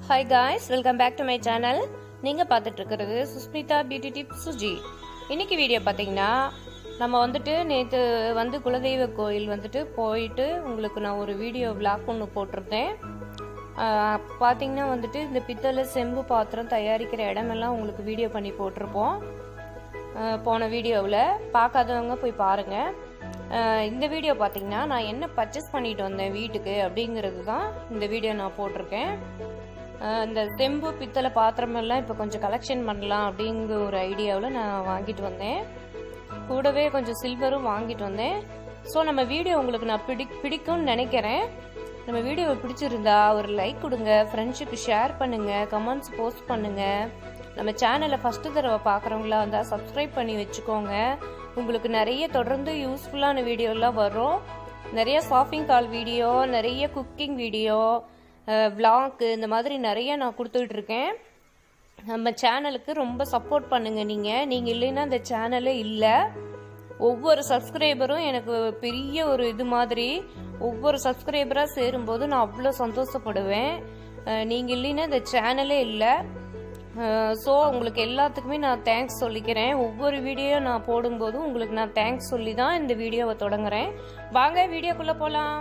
Hi guys welcome back to my channel நீங்கள் பார்த்துட்டு இருக்கிறது சுஸ்மிதா பியூட்டி டிப் சுஜி இன்னைக்கு வீடியோ பார்த்தீங்கன்னா நம்ம வந்துட்டு நேற்று வந்து குலதெய்வ கோயில் வந்துட்டு போயிட்டு உங்களுக்கு நான் ஒரு வீடியோ விளாக் ஒன்று போட்டிருந்தேன் ஆஹ் பார்த்தீங்கன்னா வந்துட்டு இந்த பித்தளை செம்பு பாத்திரம் தயாரிக்கிற இடமெல்லாம் உங்களுக்கு வீடியோ பண்ணி போட்டிருப்போம் ஆஹ் போன வீடியோவில் பார்க்காதவங்க போய் பாருங்கள் இந்த வீடியோ பார்த்தீங்கன்னா நான் என்ன பர்ச்சேஸ் பண்ணிட்டு வந்தேன் வீட்டுக்கு அப்படிங்கிறது தான் இந்த வீடியோ நான் போட்டிருக்கேன் ஆஹ் இந்த செம்பு பித்தளை பாத்திரமெல்லாம் இப்போ கொஞ்சம் கலெக்ஷன் பண்ணலாம் அப்படிங்கிற ஒரு ஐடியாவில் நான் வாங்கிட்டு வந்தேன் கூடவே கொஞ்சம் சில்வரும் வாங்கிட்டு வந்தேன் ஸோ நம்ம வீடியோ உங்களுக்கு நான் பிடி பிடிக்கும்னு நினைக்கிறேன் நம்ம வீடியோ பிடிச்சிருந்தா ஒரு லைக் கொடுங்க ஃப்ரெண்ட்ஸுக்கு ஷேர் பண்ணுங்க கமெண்ட்ஸ் போஸ்ட் பண்ணுங்க நம்ம சேனலை ஃபஸ்ட்டு தடவை பார்க்குறவங்களா இருந்தால் சப்ஸ்கிரைப் பண்ணி வச்சுக்கோங்க உங்களுக்கு நிறைய தொடர்ந்து யூஸ்ஃபுல்லான வீடியோலாம் வரும் நிறைய ஷாப்பிங் கால் வீடியோ நிறைய குக்கிங் வீடியோ விளாக்கு இந்த மாதிரி நிறைய நான் கொடுத்துட்டு இருக்கேன் நம்ம சேனலுக்கு ரொம்ப சப்போர்ட் பண்ணுங்க நீங்க நீங்க இல்லைன்னா இந்த சேனலே இல்லை ஒவ்வொரு சப்ஸ்கிரைபரும் எனக்கு பெரிய ஒரு இது மாதிரி ஒவ்வொரு சப்ஸ்கிரைபராக சேரும்போது நான் அவ்வளோ சந்தோஷப்படுவேன் அஹ் நீங்க இல்லைன்னா இந்த சேனலே இல்லை ஸோ உங்களுக்கு எல்லாத்துக்குமே நான் தேங்க்ஸ் சொல்லிக்கிறேன் ஒவ்வொரு வீடியோ நான் போடும்போதும் உங்களுக்கு நான் தேங்க்ஸ் சொல்லி தான் இந்த வீடியோவை தொடங்குறேன் வாங்க வீடியோக்குள்ளே போகலாம்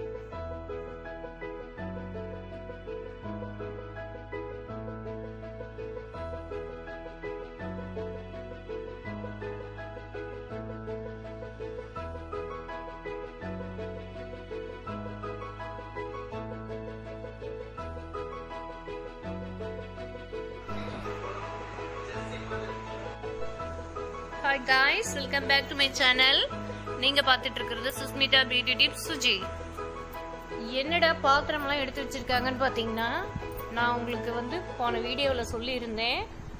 hi guys welcome back to my channel நீங்க பார்த்துட்டு இருக்கிறது சுஸ்மிதா பியூட்டி டிப் சுஜி என்னடா பாத்திரம்லாம் எடுத்து வச்சிருக்காங்கன்னு பார்த்தீங்கன்னா நான் உங்களுக்கு வந்து போன வீடியோவில் சொல்லியிருந்தேன்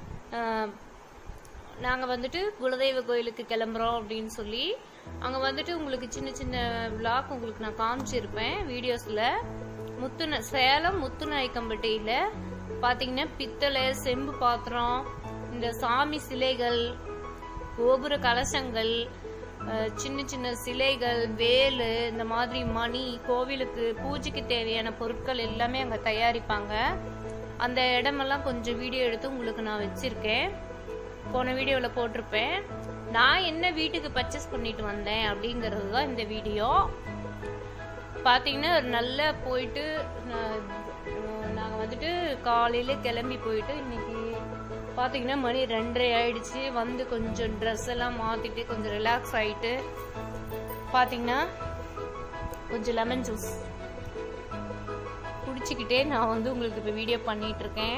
நாங்கள் வந்துட்டு குலதெய்வ கோயிலுக்கு கிளம்புறோம் அப்படின்னு சொல்லி அங்கே வந்துட்டு உங்களுக்கு சின்ன சின்ன விளாக் உங்களுக்கு நான் காமிச்சிருப்பேன் வீடியோஸில் முத்துன சேலம் முத்துநாயக்கம்பட்டியில் பார்த்தீங்கன்னா பித்தளை செம்பு பாத்திரம் இந்த சாமி சிலைகள் கோபுர கலசங்கள் அஹ், சின்ன சின்ன சிலைகள் வேலு இந்த மாதிரி மணி கோவிலுக்கு பூஜைக்கு தேவையான பொருட்கள் எல்லாமே அங்கே தயாரிப்பாங்க அந்த இடமெல்லாம் கொஞ்சம் வீடியோ எடுத்து உங்களுக்கு நான் வச்சிருக்கேன் போன வீடியோவில் போட்டிருப்பேன் நான் என்ன வீட்டுக்கு பர்ச்சேஸ் பண்ணிட்டு வந்தேன் அப்படிங்கிறது தான் இந்த வீடியோ பார்த்தீங்கன்னா நல்லா போயிட்டு நாங்கள் வந்துட்டு காலையில் கிளம்பி போயிட்டு இன்னைக்கு பார்த்தீங்கன்னா மணி ரெண்டரை ஆயிடுச்சு வந்து கொஞ்சம் ட்ரெஸ் எல்லாம் மாற்றிட்டு கொஞ்சம் ரிலாக்ஸ் ஆகிட்டு பார்த்தீங்கன்னா கொஞ்சம் லெமன் ஜூஸ் குடிச்சிக்கிட்டே நான் வந்து உங்களுக்கு இப்போ வீடியோ பண்ணிட்டு இருக்கேன்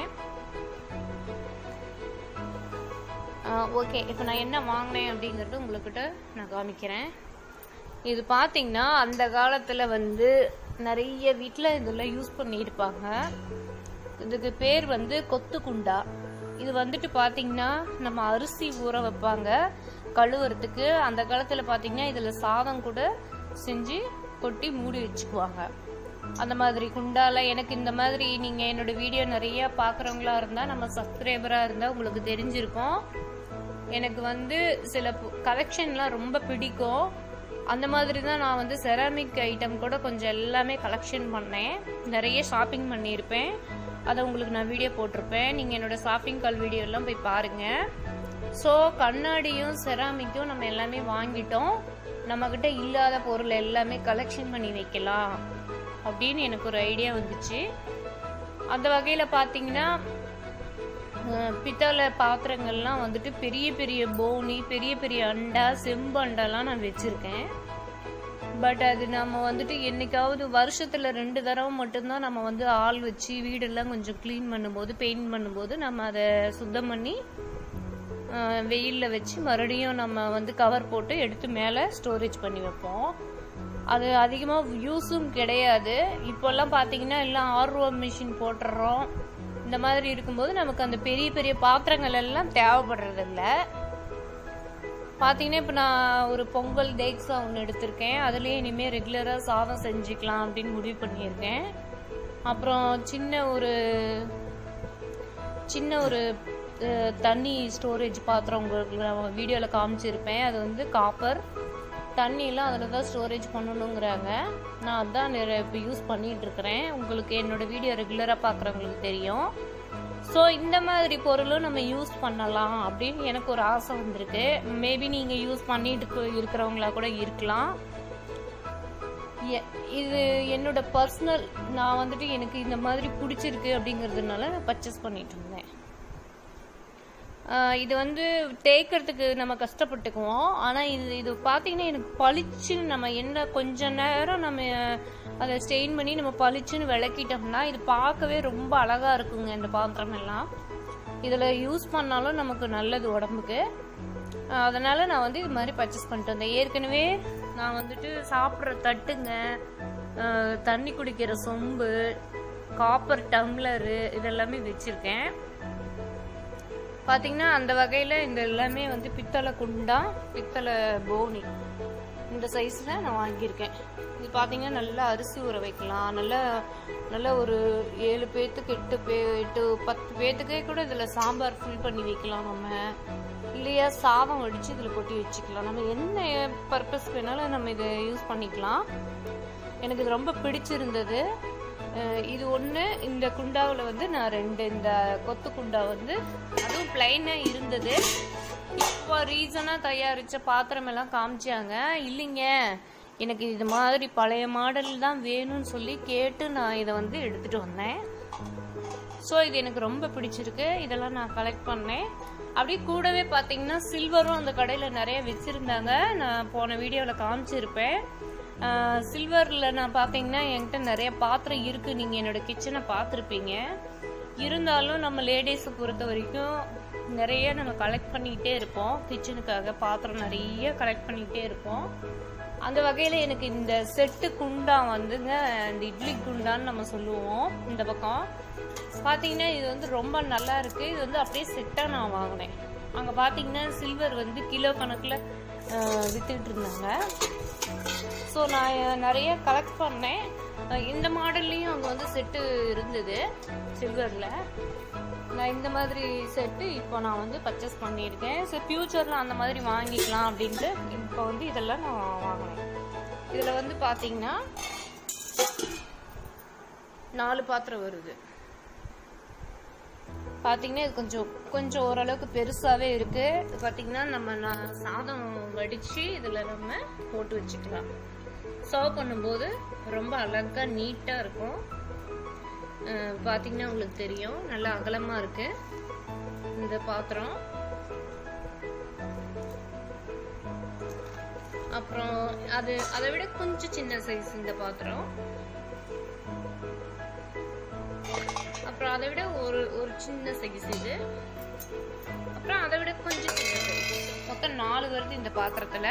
ஓகே இப்போ நான் என்ன வாங்கினேன் அப்படிங்கிறது உங்கள்கிட்ட நான் காமிக்கிறேன் இது பார்த்தீங்கன்னா அந்த காலத்தில் வந்து நிறைய வீட்டில் இதெல்லாம் யூஸ் பண்ணியிருப்பாங்க இதுக்கு பேர் வந்து கொத்து குண்டா இது வந்துட்டு பார்த்தீங்கன்னா நம்ம அரிசி ஊற வைப்பாங்க கழுவுறதுக்கு அந்த காலத்தில் பார்த்தீங்கன்னா இதில் சாதம் கூட செஞ்சு கொட்டி மூடி வச்சுக்குவாங்க அந்த மாதிரி குண்டால எனக்கு இந்த மாதிரி நீங்கள் என்னோட வீடியோ நிறைய பார்க்குறவங்களா இருந்தால் நம்ம சப்ஸ்கிரைபராக இருந்தால் உங்களுக்கு தெரிஞ்சிருக்கும் எனக்கு வந்து சில கலெக்ஷன்லாம் ரொம்ப பிடிக்கும் அந்த மாதிரி தான் நான் வந்து செராமிக் ஐட்டம் கூட கொஞ்சம் எல்லாமே கலெக்ஷன் பண்ணேன் நிறைய ஷாப்பிங் பண்ணியிருப்பேன் அதை உங்களுக்கு நான் வீடியோ போட்டிருப்பேன் நீங்கள் என்னோட ஷாப்பிங் கால் வீடியோ எல்லாம் போய் பாருங்கள் ஸோ கண்ணாடியும் செராமிக்கும் நம்ம எல்லாமே வாங்கிட்டோம் நம்மக்கிட்ட இல்லாத பொருள் எல்லாமே கலெக்ஷன் பண்ணி வைக்கலாம் அப்படின்னு எனக்கு ஒரு ஐடியா வந்துச்சு அந்த வகையில் பார்த்தீங்கன்னா அஹ், பித்தளை பாத்திரங்கள்லாம் வந்துட்டு பெரிய பெரிய போனி பெரிய பெரிய அண்டா செம்பு அண்டாலாம் நான் வச்சுருக்கேன் பட் அது நம்ம வந்துட்டு என்னைக்காவது வருஷத்துல ரெண்டு தடவை மட்டும்தான் நம்ம வந்து ஆள் வச்சு வீடெல்லாம் கொஞ்சம் க்ளீன் பண்ணும்போது பெயிண்ட் பண்ணும்போது நம்ம அதை சுத்தம் பண்ணி அஹ், வெயில்ல வச்சு மறுபடியும் நம்ம வந்து கவர் போட்டு எடுத்து மேலே ஸ்டோரேஜ் பண்ணி வைப்போம் அது அதிகமாக யூஸும் கிடையாது இப்போல்லாம் பார்த்தீங்கன்னா எல்லாம் ஆர்ஓ மிஷின் போட்டுடுறோம் இந்த மாதிரி இருக்கும்போது நமக்கு அந்த பெரிய பெரிய பாத்திரங்கள் எல்லாம் தேவைப்படுறதில்ல பார்த்தீங்கன்னா இப்போ நான் ஒரு பொங்கல் தேக்ஸா ஒன்று எடுத்திருக்கேன் அதுலேயே இனிமேல் ரெகுலராக சாதம் செஞ்சுக்கலாம் அப்படின்னு முடிவு பண்ணியிருக்கேன் அப்புறம் சின்ன ஒரு சின்ன ஒரு அஹ், தண்ணி ஸ்டோரேஜ் பாத்திரம் உங்களுக்கு நான் வீடியோவில் காமிச்சிருப்பேன் அது வந்து காப்பர் தண்ணியெல்லாம் அதில் தான் ஸ்டோரேஜ் பண்ணணுங்கிறாங்க நான் அதான் நிறைய இப்போ யூஸ் பண்ணிட்டு இருக்கிறேன் உங்களுக்கு என்னோட வீடியோ ரெகுலராக பார்க்குறவங்களுக்கு தெரியும் ஸோ இந்த மாதிரி பொருளும் நம்ம யூஸ் பண்ணலாம் அப்படின்னு எனக்கு ஒரு ஆசை வந்திருக்கு மேபி நீங்கள் யூஸ் பண்ணிட்டு இருக்க- இருக்கிறவங்களா கூட இருக்கலாம் எ- இது என்னோட பர்சனல் நான் வந்துட்டு எனக்கு இந்த மாதிரி பிடிச்சிருக்கு அப்படிங்கிறதுனால நான் பர்ச்சேஸ் பண்ணிட்டு இருந்தேன் ஆஹ் இது வந்து தேய்க்கிறதுக்கு நம்ம கஷ்டப்பட்டுக்குவோம் ஆனால் இது இது பார்த்தீங்கன்னா எனக்கு பளிச்சுன்னு நம்ம என்ன கொஞ்ச நேரம் நம்ம அதை ஸ்டெயின் பண்ணி நம்ம பளிச்சுன்னு விளக்கிட்டோம்னா இது பார்க்கவே ரொம்ப அழகாக இருக்குங்க இந்த பாத்திரம் எல்லாம் இதில் யூஸ் பண்ணாலும் நமக்கு நல்லது உடம்புக்கு ஆஹ் அதனால நான் வந்து இது மாதிரி பர்ச்சேஸ் பண்ணிட்டு வந்தேன் ஏற்கனவே நான் வந்துட்டு சாப்பிட்ற தட்டுங்க ஆஹ் தண்ணி குடிக்கிற சொம்பு காப்பர் டம்ளரு இதெல்லாமே வச்சுருக்கேன் பார்த்தீங்கன்னா அந்த வகையில் இந்த எல்லாமே வந்து பித்தளை குண்டா பித்தளை போனி இந்த சைஸில் நான் வாங்கியிருக்கேன் இது பார்த்தீங்கன்னா நல்லா அரிசி ஊற வைக்கலாம் நல்லா நல்ல ஒரு ஏழு பேர்த்துக்கு எட்டு பே எட்டு பத்து பேர்த்துக்கே கூட இதில் சாம்பார் ஃபில் பண்ணி வைக்கலாம் நம்ம இல்லையா சாதம் வடித்து இதில் கொட்டி வச்சுக்கலாம் நம்ம என்ன பர்பஸ் வேணாலும் நம்ம இதை யூஸ் பண்ணிக்கலாம் எனக்கு இது ரொம்ப பிடிச்சிருந்தது அஹ் இது ஒன்று இந்த குண்டாவில் வந்து நான் ரெண்டு இந்த கொத்து குண்டா வந்து அதுவும் பிளைனாக இருந்தது இப்போ ரீசனாக தயாரித்த பாத்திரம் எல்லாம் காமிச்சாங்க இல்லைங்க எனக்கு இது மாதிரி பழைய மாடல் தான் வேணும்னு சொல்லி கேட்டு நான் இதை வந்து எடுத்துகிட்டு வந்தேன் ஸோ இது எனக்கு ரொம்ப பிடிச்சிருக்கு இதெல்லாம் நான் கலெக்ட் பண்ணேன் அப்படியே கூடவே பார்த்தீங்கன்னா சில்வரும் அந்த கடையில் நிறைய வச்சுருந்தாங்க நான் போன வீடியோவில் காமிச்சிருப்பேன் சில்வரில் நான் பார்த்தீங்கன்னா என்கிட்ட நிறைய பாத்திரம் இருக்குது நீங்கள் என்னோட கிச்சனை பார்த்துருப்பீங்க இருந்தாலும் நம்ம லேடிஸை பொறுத்த வரைக்கும் நிறைய நம்ம கலெக்ட் பண்ணிக்கிட்டே இருப்போம் கிச்சனுக்காக பாத்திரம் நிறைய கலெக்ட் பண்ணிக்கிட்டே இருப்போம் அந்த வகையில் எனக்கு இந்த செட்டு குண்டா வந்துங்க இந்த இட்லி குண்டான்னு நம்ம சொல்லுவோம் இந்த பக்கம் பார்த்தீங்கன்னா இது வந்து ரொம்ப நல்லா இருக்கு இது வந்து அப்படியே செட்டாக நான் வாங்கினேன் அங்கே பார்த்தீங்கன்னா சில்வர் வந்து கிலோ கணக்கில் வித்துட்டு இருந்தாங்க ஸோ நான் நிறைய கலெக்ட் பண்ணேன் அஹ் இந்த மாடல்லையும் அங்கே வந்து செட்டு இருந்தது சில்வரில் நான் இந்த மாதிரி செட்டு இப்போ நான் வந்து பர்ச்சேஸ் பண்ணியிருக்கேன் ஸோ ஃப்யூச்சரில் அந்த மாதிரி வாங்கிக்கலாம் அப்படின்ட்டு இப்போ வந்து இதெல்லாம் நான் வாங்கினேன் இதில் வந்து பார்த்தீங்கன்னா நாலு பாத்திரம் வருது பார்த்தீங்கன்னா இது கொஞ்சம் கொஞ்சம் ஓரளவுக்கு பெருசாகவே இருக்கு இது பார்த்தீங்கன்னா நம்ம நா- சாதம் வடித்து இதில் நம்ம போட்டு வச்சுக்கலாம் சர்வ் பண்ணும்போது ரொம்ப அழகாக நீட்டாக இருக்கும் அஹ் பார்த்தீங்கன்னா உங்களுக்கு தெரியும் நல்லா அகலமாக இருக்கு இந்த பாத்திரம் அப்புறம் அது அதை விட கொஞ்சம் சின்ன சைஸ் இந்த பாத்திரம் அப்புறம் அதை விட ஒரு ஒரு சின்ன சைஸ் இது அப்புறம் அதை விட கொஞ்சம் சின்ன சைஸ் மொத்தம் நாலு வருது இந்த பாத்திரத்துல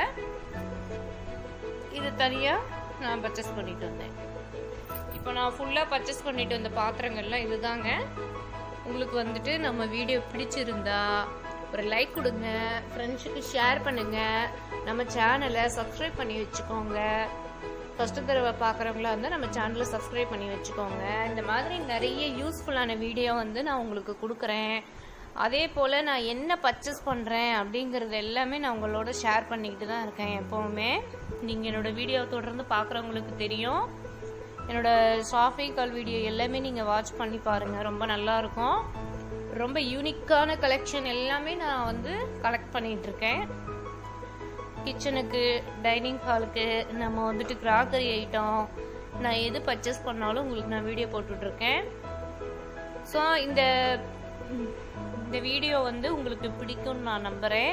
இது தனியா நான் பர்ச்சேஸ் பண்ணிட்டு வந்தேன் இப்போ நான் ஃபுல்லாக பர்ச்சேஸ் பண்ணிட்டு வந்த பாத்திரங்கள்லாம் இதுதாங்க உங்களுக்கு வந்துட்டு நம்ம வீடியோ பிடிச்சிருந்தா ஒரு லைக் கொடுங்க ஃப்ரெண்ட்ஸுக்கு ஷேர் பண்ணுங்க நம்ம சேனலை சப்ஸ்கிரைப் பண்ணி வச்சுக்கோங்க ஃபஸ்ட்டு தடவை பார்க்குறவங்களா இருந்தால் நம்ம சேனலை சப்ஸ்கிரைப் பண்ணி வச்சுக்கோங்க இந்த மாதிரி நிறைய யூஸ்ஃபுல்லான வீடியோ வந்து நான் உங்களுக்கு கொடுக்குறேன் அதே போல் நான் என்ன பர்ச்சேஸ் பண்ணுறேன் அப்படிங்கிறது எல்லாமே நான் உங்களோட ஷேர் பண்ணிக்கிட்டு தான் இருக்கேன் எப்போவுமே நீங்கள் என்னோட வீடியோ தொடர்ந்து பார்க்குறவங்களுக்கு தெரியும் என்னோட ஷாப்பிங் கால் வீடியோ எல்லாமே நீங்கள் வாட்ச் பண்ணி பாருங்கள் ரொம்ப நல்லாயிருக்கும் ரொம்ப யூனிக்கான கலெக்ஷன் எல்லாமே நான் வந்து கலெக்ட் பண்ணிட்டு இருக்கேன் கிச்சனுக்கு டைனிங் ஹாலுக்கு நம்ம வந்துட்டு கிராக்கரி ஐட்டம் நான் எது பர்ச்சேஸ் பண்ணாலும் உங்களுக்கு நான் வீடியோ போட்டுட்ருக்கேன் ஸோ இந்த ம், இந்த வீடியோ வந்து உங்களுக்கு பிடிக்கும்னு நான் நம்புகிறேன்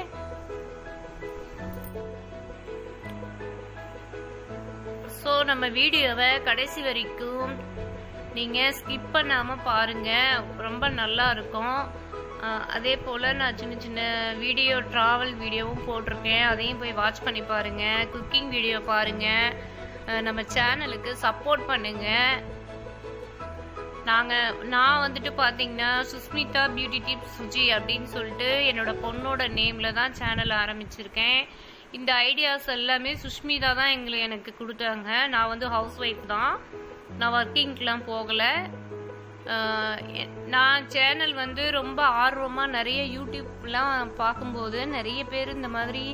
ஸோ நம்ம வீடியோவை கடைசி வரைக்கும் நீங்கள் ஸ்கிப் பண்ணாமல் பாருங்கள் ரொம்ப நல்லா இருக்கும் அஹ் அதே போல் நான் சின்ன சின்ன வீடியோ ட்ராவல் வீடியோவும் போட்டிருக்கேன் அதையும் போய் வாட்ச் பண்ணி பாருங்கள் குக்கிங் வீடியோ பாருங்கள் அஹ் நம்ம சேனலுக்கு சப்போர்ட் பண்ணுங்கள் நாங்கள் நான் வந்துட்டு பார்த்தீங்கன்னா சுஸ்மிதா பியூட்டி டிப்ஸ் சுஜி அப்படின்னு சொல்லிட்டு என்னோட பொண்ணோட நேமில் தான் சேனல் ஆரம்பிச்சிருக்கேன் இந்த ஐடியாஸ் எல்லாமே சுஷ்மிதா தான் எங்களை எனக்கு கொடுத்தாங்க நான் வந்து ஹவுஸ் ஒய்ஃப் தான் நான் ஒர்க்கிங்க்கெலாம் போகலை ஆஹ் எ- நான் சேனல் வந்து ரொம்ப ஆர்வமாக நிறைய யூடியூப்லாம் பார்க்கும்போது நிறைய பேர் இந்த மாதிரி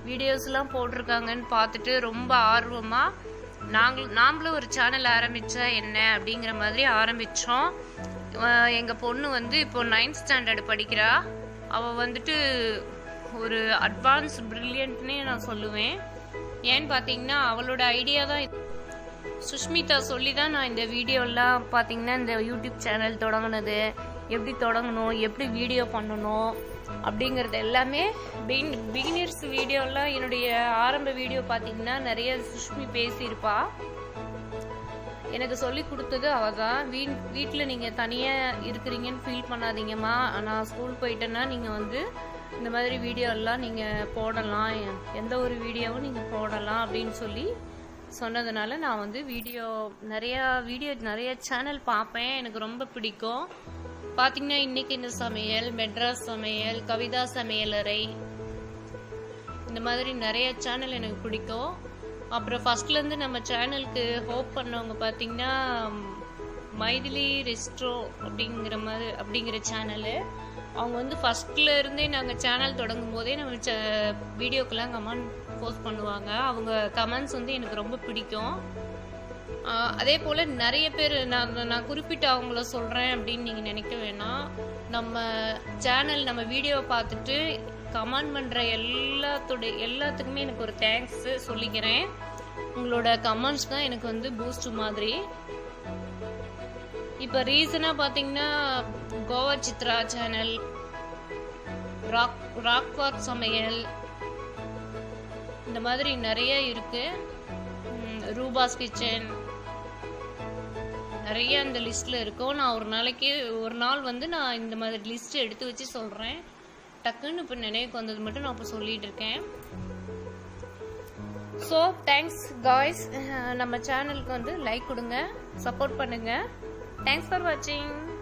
வீடியோஸ்லாம் போட்டிருக்காங்கன்னு பார்த்துட்டு ரொம்ப ஆர்வமாக நாங்கள் நாமளும் ஒரு சேனல் ஆரம்பித்தா என்ன அப்படிங்கிற மாதிரி ஆரம்பித்தோம் எங்கள் பொண்ணு வந்து இப்போ நைன்த் ஸ்டாண்டர்ட் படிக்கிறா அவள் வந்துட்டு ஒரு அட்வான்ஸ் ப்ரில்லியன்ட்னே நான் சொல்லுவேன் ஏன்னு பார்த்தீங்கன்னா அவளோட ஐடியா தான் இது. சுஷ்மிதா சொல்லி தான் நான் இந்த வீடியோலாம் பார்த்தீங்கன்னா இந்த யூடியூப் சேனல் தொடங்கினது எப்படி தொடங்கணும் எப்படி வீடியோ பண்ணணும் அப்படிங்கிறது எல்லாமே பிகின் பிகினர்ஸ் வீடியோலாம் என்னுடைய ஆரம்ப வீடியோ பார்த்தீங்கன்னா நிறைய சுஷ்மி பேசியிருப்பா எனக்கு சொல்லி கொடுத்தது அவ தான் வீ வீட்டில் நீங்கள் தனியாக இருக்கிறீங்கன்னு ஃபீல் பண்ணாதீங்கம்மா நான் ஸ்கூல் போயிட்டேன்னா நீங்கள் வந்து இந்த மாதிரி வீடியோ எல்லாம் நீங்கள் போடலாம் எந்த ஒரு வீடியோவும் நீங்கள் போடலாம் அப்படின்னு சொல்லி சொன்னதுனால நான் வந்து வீடியோ நிறையா வீடியோ நிறைய சேனல் பார்ப்பேன் எனக்கு ரொம்ப பிடிக்கும் பார்த்தீங்கன்னா இன்னைக்கு இந்த சமையல் மெட்ராஸ் சமையல் கவிதா சமையலறை இந்த மாதிரி நிறைய சேனல் எனக்கு பிடிக்கும் அப்புறம் ஃபர்ஸ்ட்லேருந்து நம்ம சேனலுக்கு ஹோப் பண்ணவங்க பார்த்தீங்கன்னா மைதிலி ரெஸ்ட்ரோ அப்படிங்கிற மாதிரி அப்படிங்கிற சேனலு அவங்க வந்து ஃபர்ஸ்ட்ல இருந்தே நாங்கள் சேனல் தொடங்கும் போதே நம்ம வீடியோக்கெல்லாம் கமெண்ட் போஸ்ட் பண்ணுவாங்க அவங்க கமெண்ட்ஸ் வந்து எனக்கு ரொம்ப பிடிக்கும் ஆஹ் அதே போல் நிறைய பேர் நான் நான் குறிப்பிட்டு அவங்கள சொல்கிறேன் அப்படின்னு நீங்கள் நினைக்க வேணாம் நம்ம சேனல் நம்ம வீடியோவை பார்த்துட்டு கமெண்ட் பண்ணுற எல்லாத்துடைய எல்லாத்துக்குமே எனக்கு ஒரு தேங்க்ஸ் சொல்லிக்கிறேன் உங்களோட கமெண்ட்ஸ் தான் எனக்கு வந்து பூஸ்ட் மாதிரி இப்போ ரீசனாக பார்த்தீங்கன்னா கோவா சித்ரா சேனல் ராக் ராக் வாக் சமையல் இந்த மாதிரி நிறைய இருக்கு ம், ரூபாஸ் கிச்சன் நிறைய அந்த லிஸ்ட்ல இருக்கும் நான் ஒரு நாளைக்கு ஒரு நாள் வந்து நான் இந்த மாதிரி லிஸ்ட் எடுத்து வச்சு சொல்றேன் டக்குன்னு இப்போ நினைவுக்கு வந்தது மட்டும் நான் இப்போ சொல்லிட்டு இருக்கேன் ஸோ தேங்க்ஸ் காய்ஸ் நம்ம சேனலுக்கு வந்து லைக் கொடுங்க சப்போர்ட் பண்ணுங்க தேங்க்ஸ் ஃபார் வாட்சிங்